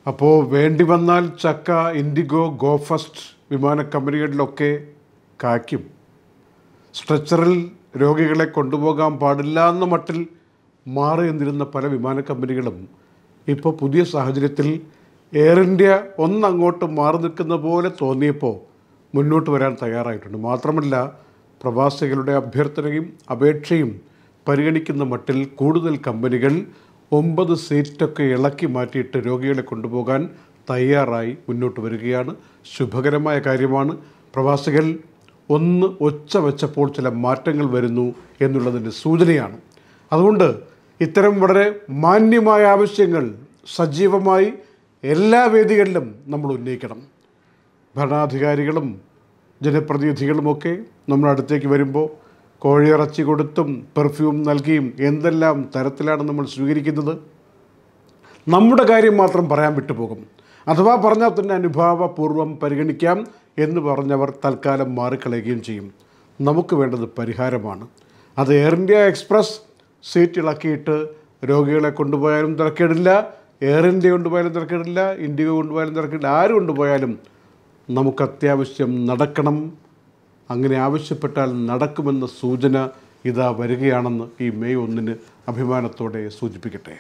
അപ്പോൾ വേണ്ടി വന്നാൽ ചക്ക ഇൻഡിഗോ ഗോ ഫസ്റ്റ് വിമാന കമ്പനികളിലൊക്കെ കായ്ക്കും സ്ട്രെച്ചറിൽ രോഗികളെ കൊണ്ടുപോകാൻ പാടില്ല എന്ന മട്ടിൽ മാറി നിന്നിരുന്ന പല വിമാന കമ്പനികളും ഇപ്പോൾ പുതിയ സാഹചര്യത്തിൽ എയർ ഇന്ത്യ ഒന്നങ്ങോട്ട് മാറി നിൽക്കുന്ന പോലെ തോന്നിയപ്പോൾ മുന്നോട്ട് വരാൻ തയ്യാറായിട്ടുണ്ട് മാത്രമല്ല പ്രവാസികളുടെ അഭ്യർത്ഥനയും അപേക്ഷയും പരിഗണിക്കുന്ന മട്ടിൽ കൂടുതൽ കമ്പനികൾ ഒമ്പത് സീറ്റൊക്കെ ഇളക്കി മാറ്റിയിട്ട് രോഗികളെ കൊണ്ടുപോകാൻ തയ്യാറായി മുന്നോട്ട് വരികയാണ് ശുഭകരമായ കാര്യമാണ് പ്രവാസികൾ ഒന്ന് ഒച്ച വെച്ചപ്പോൾ ചില മാറ്റങ്ങൾ വരുന്നു എന്നുള്ളതിൻ്റെ സൂചനയാണ് അതുകൊണ്ട് ഇത്തരം വളരെ മാന്യമായ ആവശ്യങ്ങൾ സജീവമായി എല്ലാ വേദികളിലും നമ്മൾ ഉന്നയിക്കണം ഭരണാധികാരികളും ജനപ്രതിനിധികളുമൊക്കെ നമ്മുടെ അടുത്തേക്ക് വരുമ്പോൾ കോഴിയിറച്ചി കൊടുത്തും പെർഫ്യൂം നൽകിയും എന്തെല്ലാം തരത്തിലാണ് നമ്മൾ സ്വീകരിക്കുന്നത് നമ്മുടെ കാര്യം മാത്രം പറയാൻ വിട്ടുപോകും അഥവാ പറഞ്ഞാൽ തന്നെ അനുഭാവപൂർവ്വം പരിഗണിക്കാം എന്ന് പറഞ്ഞവർ തൽക്കാലം മാറിക്കളയുകയും ചെയ്യും നമുക്ക് വേണ്ടത് പരിഹാരമാണ് അത് എയർ ഇന്ത്യ എക്സ്പ്രസ് സീറ്റ് ഇളക്കിയിട്ട് രോഗികളെ കൊണ്ടുപോയാലും തിരക്കേടില്ല എയർ ഇന്ത്യ കൊണ്ടുപോയാലും തിരക്കേടില്ല ഇൻഡിഗോ കൊണ്ടുപോയാലും തിരക്കേടില്ല ആര് കൊണ്ടുപോയാലും നമുക്ക് അത്യാവശ്യം നടക്കണം അങ്ങനെ ആവശ്യപ്പെട്ടാൽ നടക്കുമെന്ന സൂചന ഇതാ വരികയാണെന്ന് ഈ മെയ് ഒന്നിന് അഭിമാനത്തോടെ സൂചിപ്പിക്കട്ടെ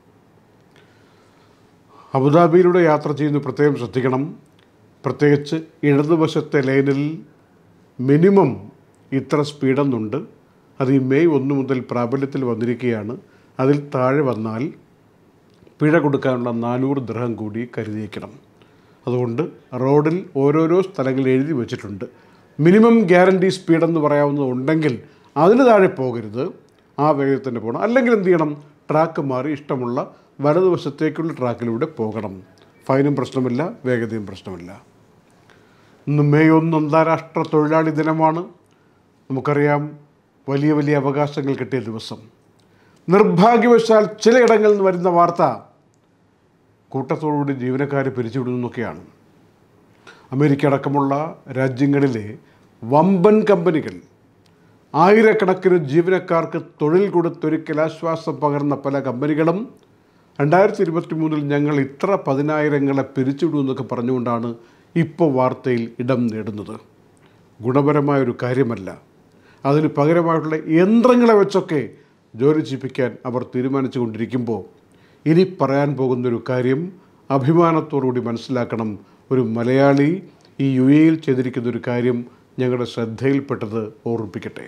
അബുദാബിയിലൂടെ യാത്ര ചെയ്യുന്ന പ്രത്യേകം ശ്രദ്ധിക്കണം പ്രത്യേകിച്ച് ഇടതുവശത്തെ ലൈനിൽ മിനിമം ഇത്ര സ്പീഡെന്നുണ്ട് അത് ഈ മെയ് ഒന്ന് മുതൽ പ്രാബല്യത്തിൽ വന്നിരിക്കുകയാണ് അതിൽ താഴെ വന്നാൽ പിഴ കൊടുക്കാനുള്ള നാനൂറ് ദ്രഹം കൂടി കരുതിയേക്കണം അതുകൊണ്ട് റോഡിൽ ഓരോരോ സ്ഥലങ്ങളിൽ എഴുതി വെച്ചിട്ടുണ്ട് മിനിമം ഗ്യാരണ്ടി സ്പീഡെന്ന് പറയാവുന്നതുണ്ടെങ്കിൽ അതിന് താഴെ പോകരുത് ആ വേഗത്തിൽ തന്നെ പോകണം അല്ലെങ്കിൽ എന്ത് ചെയ്യണം ട്രാക്ക് മാറി ഇഷ്ടമുള്ള വലതുവശത്തേക്കുള്ള ട്രാക്കിലൂടെ പോകണം ഫൈനും പ്രശ്നമില്ല വേഗതയും പ്രശ്നമില്ല ഇന്ന് മെയ് ഒന്ന് അന്താരാഷ്ട്ര തൊഴിലാളി ദിനമാണ് നമുക്കറിയാം വലിയ വലിയ അവകാശങ്ങൾ കിട്ടിയ ദിവസം നിർഭാഗ്യവശാൽ ചിലയിടങ്ങളിൽ നിന്ന് വരുന്ന വാർത്ത കൂട്ടത്തോടുകൂടി ജീവനക്കാരെ പിരിച്ചുവിടുന്നൊക്കെയാണ് അമേരിക്ക അടക്കമുള്ള രാജ്യങ്ങളിലെ വമ്പൻ കമ്പനികൾ ആയിരക്കണക്കിന് ജീവനക്കാർക്ക് തൊഴിൽ കൊടുത്തൊരിക്കൽ ആശ്വാസം പകർന്ന പല കമ്പനികളും രണ്ടായിരത്തി ഇരുപത്തി മൂന്നിൽ ഞങ്ങൾ ഇത്ര പതിനായിരങ്ങളെ പിരിച്ചുവിടുമെന്നൊക്കെ പറഞ്ഞുകൊണ്ടാണ് ഇപ്പോൾ വാർത്തയിൽ ഇടം നേടുന്നത് ഗുണപരമായ ഒരു കാര്യമല്ല അതിന് പകരമായിട്ടുള്ള യന്ത്രങ്ങളെ വെച്ചൊക്കെ ജോലി ചെയ്യിപ്പിക്കാൻ അവർ തീരുമാനിച്ചു കൊണ്ടിരിക്കുമ്പോൾ ഇനി പറയാൻ പോകുന്നൊരു കാര്യം അഭിമാനത്തോടുകൂടി മനസ്സിലാക്കണം ഒരു മലയാളി ഈ യു എയിൽ ചെയ്തിരിക്കുന്ന ഒരു കാര്യം ഞങ്ങളുടെ ശ്രദ്ധയിൽപ്പെട്ടത് ഓർമ്മിപ്പിക്കട്ടെ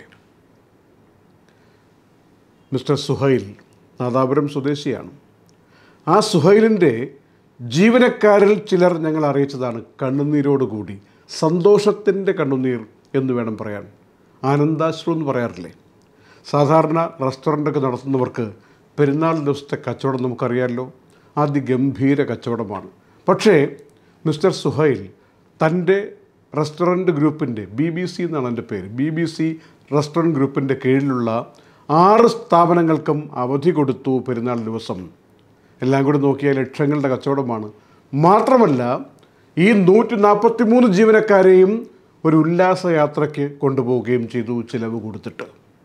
മിസ്റ്റർ സുഹൈൽ നാദാപുരം സ്വദേശിയാണ് ആ സുഹൈലിൻ്റെ ജീവനക്കാരിൽ ചിലർ ഞങ്ങൾ അറിയിച്ചതാണ് കണ്ണുനീരോടുകൂടി സന്തോഷത്തിൻ്റെ കണ്ണുനീർ എന്ന് വേണം പറയാൻ ആനന്ദാശ്രു എന്ന് പറയാറില്ലേ സാധാരണ റെസ്റ്റോറൻ്റൊക്കെ നടത്തുന്നവർക്ക് പെരുന്നാൾ ദിവസത്തെ കച്ചവടം നമുക്കറിയാമല്ലോ അതിഗംഭീര കച്ചവടമാണ് പക്ഷേ മിസ്റ്റർ സുഹൈൽ തൻ്റെ റെസ്റ്റോറൻറ്റ് ഗ്രൂപ്പിൻ്റെ ബി ബി സി എന്നാണ് എൻ്റെ പേര് ബി ബി സി റെസ്റ്റോറൻറ്റ് ഗ്രൂപ്പിൻ്റെ കീഴിലുള്ള ആറ് സ്ഥാപനങ്ങൾക്കും അവധി കൊടുത്തു പെരുന്നാൾ ദിവസം എല്ലാം കൂടി നോക്കിയാൽ ലക്ഷങ്ങളുടെ കച്ചവടമാണ് മാത്രമല്ല ഈ നൂറ്റി നാൽപ്പത്തി മൂന്ന് ജീവനക്കാരെയും ഒരു ഉല്ലാസയാത്രയ്ക്ക് കൊണ്ടുപോവുകയും ചെയ്തു ചിലവ് കൊടുത്തിട്ട്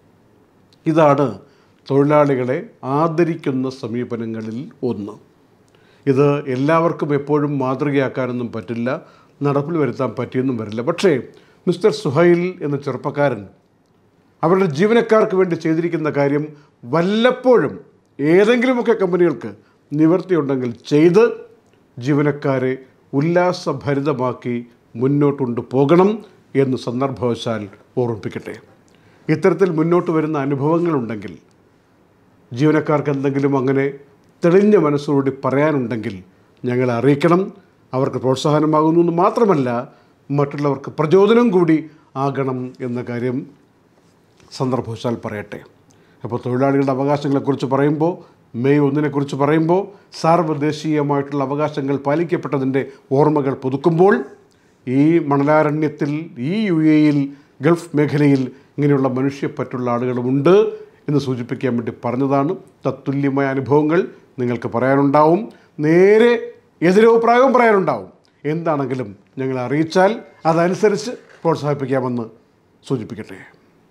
ഇതാണ് തൊഴിലാളികളെ ആദരിക്കുന്ന സമീപനങ്ങളിൽ ഒന്ന് ഇത് എല്ലാവർക്കും എപ്പോഴും മാതൃകയാക്കാനൊന്നും പറ്റില്ല നടപ്പിൽ വരുത്താൻ പറ്റിയെന്നും വരില്ല പക്ഷേ മിസ്റ്റർ സുഹൈൽ എന്ന ചെറുപ്പക്കാരൻ അവരുടെ ജീവനക്കാർക്ക് വേണ്ടി ചെയ്തിരിക്കുന്ന കാര്യം വല്ലപ്പോഴും ഏതെങ്കിലുമൊക്കെ കമ്പനികൾക്ക് നിവൃത്തിയുണ്ടെങ്കിൽ ചെയ്ത് ജീവനക്കാരെ ഉല്ലാസഭരിതമാക്കി മുന്നോട്ടുകൊണ്ട് പോകണം എന്ന് സന്ദർഭവശാൽ ഓർമ്മിപ്പിക്കട്ടെ ഇത്തരത്തിൽ മുന്നോട്ട് വരുന്ന അനുഭവങ്ങളുണ്ടെങ്കിൽ ജീവനക്കാർക്ക് എന്തെങ്കിലും അങ്ങനെ തെളിഞ്ഞ മനസ്സോടുകൂടി പറയാനുണ്ടെങ്കിൽ ഞങ്ങളെ അറിയിക്കണം അവർക്ക് പ്രോത്സാഹനമാകുന്നു എന്ന് മാത്രമല്ല മറ്റുള്ളവർക്ക് പ്രചോദനം കൂടി ആകണം എന്ന കാര്യം സന്ദർഭവശാൽ പറയട്ടെ അപ്പോൾ തൊഴിലാളികളുടെ അവകാശങ്ങളെക്കുറിച്ച് പറയുമ്പോൾ മെയ് ഒന്നിനെക്കുറിച്ച് പറയുമ്പോൾ സാർവദേശീയമായിട്ടുള്ള അവകാശങ്ങൾ പാലിക്കപ്പെട്ടതിൻ്റെ ഓർമ്മകൾ പുതുക്കുമ്പോൾ ഈ മണലാരണ്യത്തിൽ ഈ യു എയിൽ ഗൾഫ് മേഖലയിൽ ഇങ്ങനെയുള്ള മനുഷ്യപ്പറ്റുള്ള ആളുകളുമുണ്ട് എന്ന് സൂചിപ്പിക്കാൻ വേണ്ടി പറഞ്ഞതാണ് തത്തുല്യമായ അനുഭവങ്ങൾ നിങ്ങൾക്ക് പറയാനുണ്ടാവും നേരെ എതിരഭിപ്രായവും പറയാനുണ്ടാവും എന്താണെങ്കിലും ഞങ്ങളെ അറിയിച്ചാൽ അതനുസരിച്ച് പ്രോത്സാഹിപ്പിക്കാമെന്ന് സൂചിപ്പിക്കട്ടെ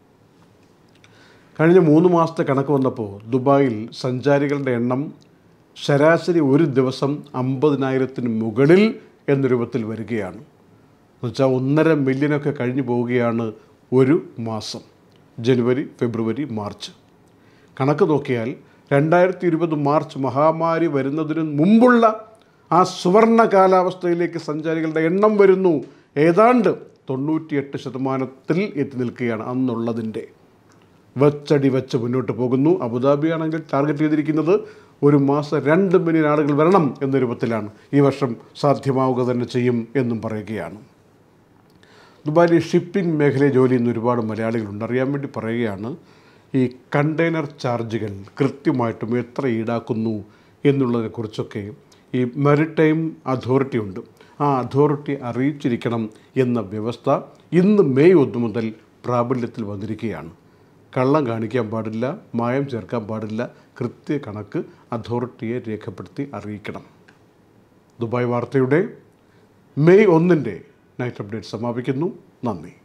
കഴിഞ്ഞ മൂന്ന് മാസത്തെ കണക്ക് വന്നപ്പോൾ ദുബായിൽ സഞ്ചാരികളുടെ എണ്ണം ശരാശരി ഒരു ദിവസം അമ്പതിനായിരത്തിന് മുകളിൽ എന്ന രൂപത്തിൽ വരികയാണ് എന്നുവെച്ചാൽ ഒന്നര മില്യനൊക്കെ കഴിഞ്ഞു പോവുകയാണ് ഒരു മാസം ജനുവരി ഫെബ്രുവരി മാർച്ച് കണക്ക് നോക്കിയാൽ രണ്ടായിരത്തി ഇരുപത് മാർച്ച് മഹാമാരി വരുന്നതിന് മുമ്പുള്ള ആ സുവർണ കാലാവസ്ഥയിലേക്ക് സഞ്ചാരികളുടെ എണ്ണം വരുന്നു ഏതാണ്ട് തൊണ്ണൂറ്റിയെട്ട് ശതമാനത്തിൽ എത്തി നിൽക്കുകയാണ് അന്നുള്ളതിൻ്റെ വച്ചടി വെച്ച് മുന്നോട്ട് പോകുന്നു അബുദാബി ആണെങ്കിൽ ടാർഗറ്റ് ചെയ്തിരിക്കുന്നത് ഒരു മാസം രണ്ട് മില്യൺ ആളുകൾ വരണം എന്ന രൂപത്തിലാണ് ഈ വർഷം സാധ്യമാവുക തന്നെ ചെയ്യും എന്നും പറയുകയാണ് ദുബായിലെ ഷിപ്പിംഗ് മേഖലയിൽ ജോലി ചെയ്യുന്ന ഒരുപാട് മലയാളികളുണ്ട് അറിയാൻ വേണ്ടി പറയുകയാണ് ഈ കണ്ടെയ്നർ ചാർജുകൾ കൃത്യമായിട്ടും എത്ര ഈടാക്കുന്നു എന്നുള്ളതിനെക്കുറിച്ചൊക്കെ ഈ മെറിടൈം അതോറിറ്റി ഉണ്ട് ആ അതോറിറ്റി അറിയിച്ചിരിക്കണം എന്ന വ്യവസ്ഥ ഇന്ന് മെയ് ഒന്ന് മുതൽ പ്രാബല്യത്തിൽ വന്നിരിക്കുകയാണ് കള്ളം കാണിക്കാൻ പാടില്ല മായം ചേർക്കാൻ പാടില്ല കൃത്യ കണക്ക് അതോറിറ്റിയെ രേഖപ്പെടുത്തി അറിയിക്കണം ദുബായ് വാർത്തയുടെ മെയ് ഒന്നിൻ്റെ നൈറ്റ് അപ്ഡേറ്റ് സമാപിക്കുന്നു നന്ദി